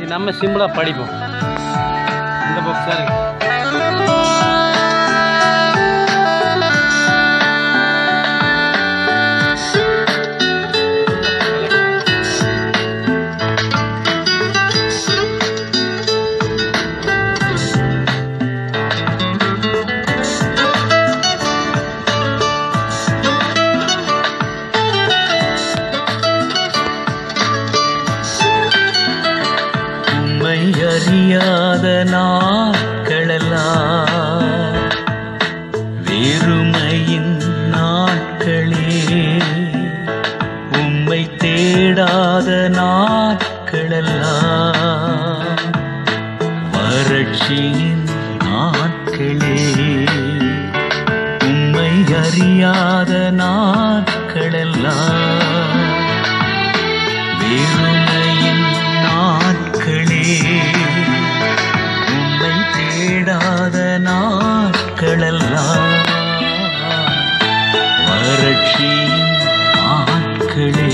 இன்னைக்கு நம்ம சிம்பிளாக படிப்போம் இந்த பாக்ஸ் தான் இருக்கு உம்மை அறியாத நாட்களெல்லாம் வெறுமையின் நாட்களே உம்மை தேடாத நாட்களெல்லாம் வறட்சியின் நாட்களே உம்மை அறியாத நாட்களெல்லாம் வெறுமையின் நாட்களே உம்மை தேடாத நாட்களெல்லாம் வறட்சியின் நாட்களே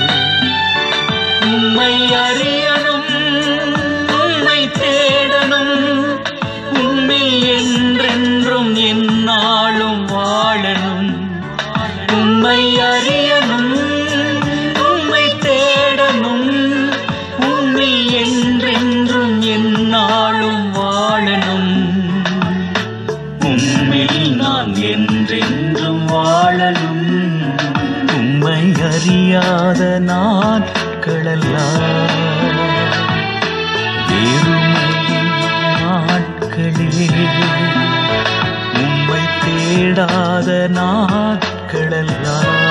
உம்மை அறியணும் உம்மை தேடணும் உம்மில் என்றென்றும் எந்நாளும் வாழணும் உம்மை அறியணும் உம்மை தேடணும் உம்மில் என்றென்றும் எந்நாளும் வாழணும் உம்மில் நான் என்றென்றும் வாழணும் உம்மை அறியாத நாட்களெல்லாம் வெறுமையின் நாட்களே உம்மை தேடாத நாட்களெல்லாம்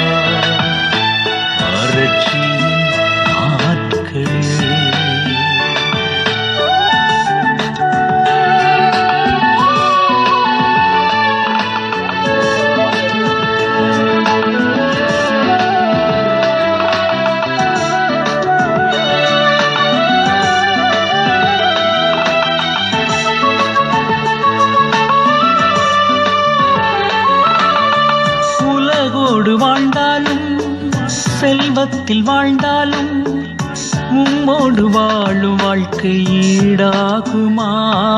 வறட்சியின் நாட்களே உலகோடு வாழ்ந்தாலும் செல்வத்தில் வாழ்ந்தாலும் உம்மோடு வாழும் வாழ்க்கை ஈடாகுமா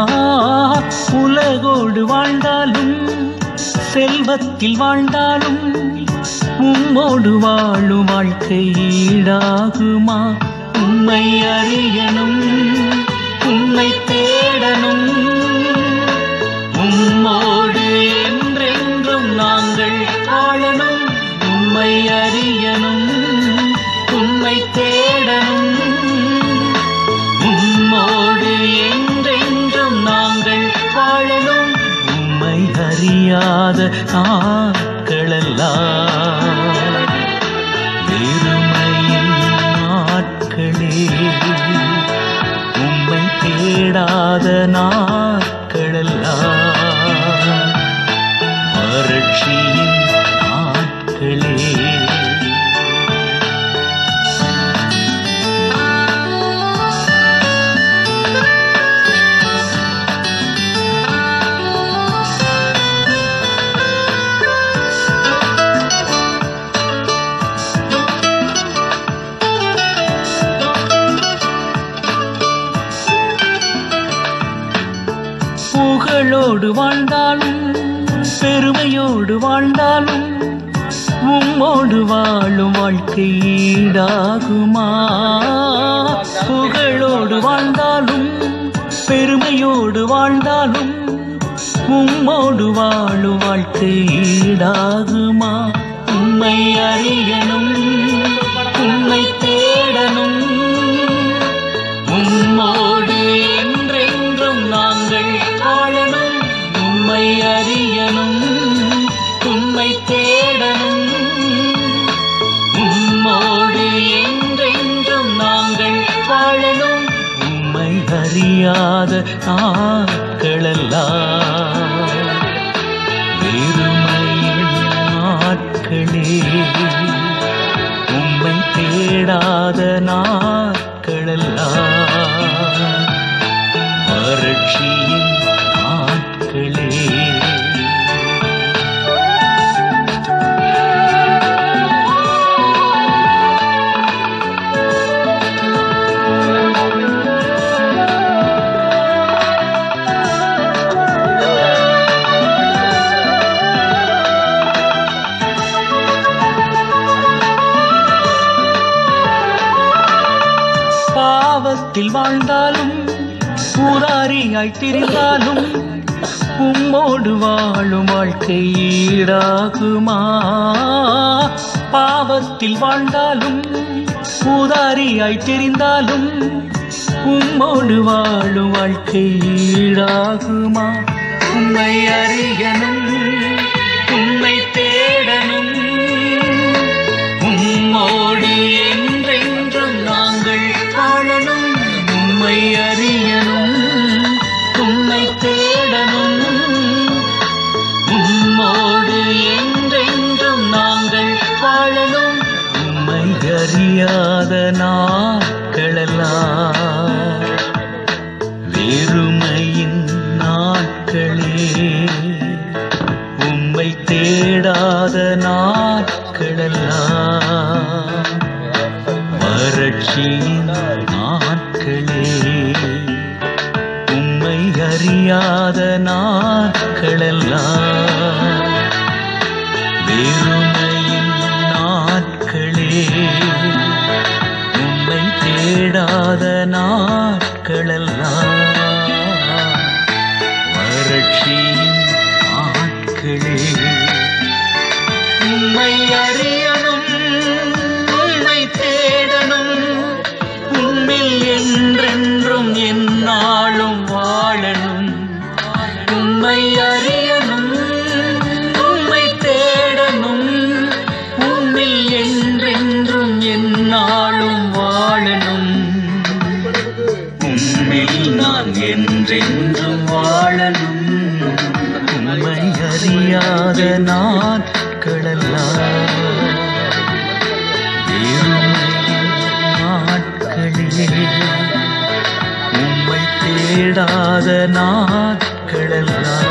உலகோடு வாழ்ந்தாலும் செல்வத்தில் வாழ்ந்தாலும் உம்மோடு வாழும் வாழ்க்கை ஈடாகுமா உம்மை அறியணும் உம்மை தேடணும் உம்மோடு என்றென்றும் நாங்கள் வாழணும் உம்மை அறியணும் உம்மை தேடணும் உம்மோடு என்றென்றும் நாங்கள் வாழணும் உம்மை அறியாத நாட்களெல்லாம் வெறுமையின் நாட்களே உம்மை தேடாத நாட்களெல்லாம் வறட்சியின் நாட்களே புகழோடு வாழ்ந்தாலும் பெருமையோடு வாழ்ந்தாலும் உம்மோடு வாழும் வாழ்க்கை ஈடாகுமா புகழோடு வாழ்ந்தாலும் பெருமையோடு வாழ்ந்தாலும் உம்மோடு வாழும் வாழ்க்கை ஈடாகுமா உம்மை அறியணும் உம்மை தேடணும் உம்மோடு என்றென்றும் நாங்கள் வாழணும் உம்மை அறியணும் உம்மை தேடணும் உம்மோடு என்றென்றும் நாங்கள் வாழணும் உம்மை அறியாத நாட்களெல்லாம் வெறுமையின் நாட்களே உம்மை தேடாத நாட்களெல்லாம் வறட்சியின் நாட்களே பாவத்தில் வாழ்ந்தாலும் ஊராரியாய் திரிந்தாலும் உம்மோடு வாழும் வாழ்க்கை ஈடாகுமா பாவத்தில் வாழ்ந்தாலும் ஊதாரியாய் தெரிந்தாலும் உம்மோடு வாழும் வாழ்க்கை ஈடாகுமா உம்மை அறியணும் உம்மை தேடணும் உம்மோடு என்றென்றும் நாங்கள் வாழணும் உம்மை அறியணும் உம்மை தேடணும் உம்மோடு என்றென்றும் நாங்கள் வாழணும் உம்மை அறியாத நாட்களெல்லாம் வெறுமையின் நாட்களே உம்மை தேடாத நாட்களெல்லாம் வறட்சியின் நாட்களே உம்மை அறியாத நாட்களெல்லாம் வெறுமையின் நாட்களே உம்மை தேடாத நாட்களெல்லாம் வறட்சியின் நாட்களே உம்மை அறியணும் உம்மை தேடணும் உம்மில் என்றென்றும் எந்நாளும் வாழணும் உம்மை அறியணும் உம்மை தேடணும் உம்மில் என்றென்றும் எந்நாளும் வாழணும் உம்மில் நான் என்றென்றும் வாழணும் உம்மை அறியாத நாட்களெல்லாம் வெறுமையின் நாட்களே உம்மை தேடாத நாட்களெல்லாம்